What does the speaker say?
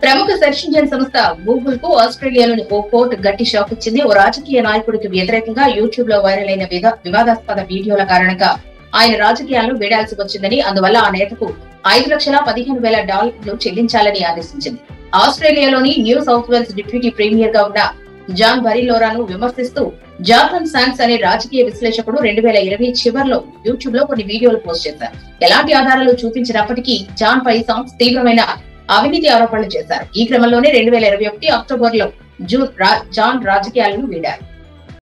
ప్రముఖ search engine సంస్థ Google కు ఆస్ట్రేలియాలోని ఓ కోర్టు గట్టి షాక్ ఇచ్చింది ఓ రాజకీయ నాయకుడికి వ్యతిరేకంగా యూట్యూబ్ లో వైరల్ అయిన వివా- వివాదాస్పద వీడియోల కారణంగా ఆయన రాజకీయాలను వీడాల్సి వచ్చిందని అందువల్ల ఆ నేతకు ఐదు లక్షల పదిహేను వేల డాలర్లు చెల్లించాలని ఆదేశించింది ఆస్ట్రేలియాలోని New South Wales deputy premier గా ఉన్న జాన్ బరిలోరాను విమర్శిస్తూ జాఫ్రన్ శాంక్స్ అనే రాజకీయ విశ్లేషకుడు రెండు వేల ఇరవై చివరిలో యూట్యూబ్ లో కొన్ని వీడియోలు పోస్ట్ చేశారు ఎలాంటి ఆధారాలు చూపించినప్పటికీ జాన్ పై సాంగ్స్ తీవ్రమైన అవినీతి ఆరోపణలు చేశారు ఈ క్రమంలోనే రెండు వేల ఇరవై ఒకటి అక్టోబర్ లో జూన్ రా- జాన్ రాజకీయాలను వీడారు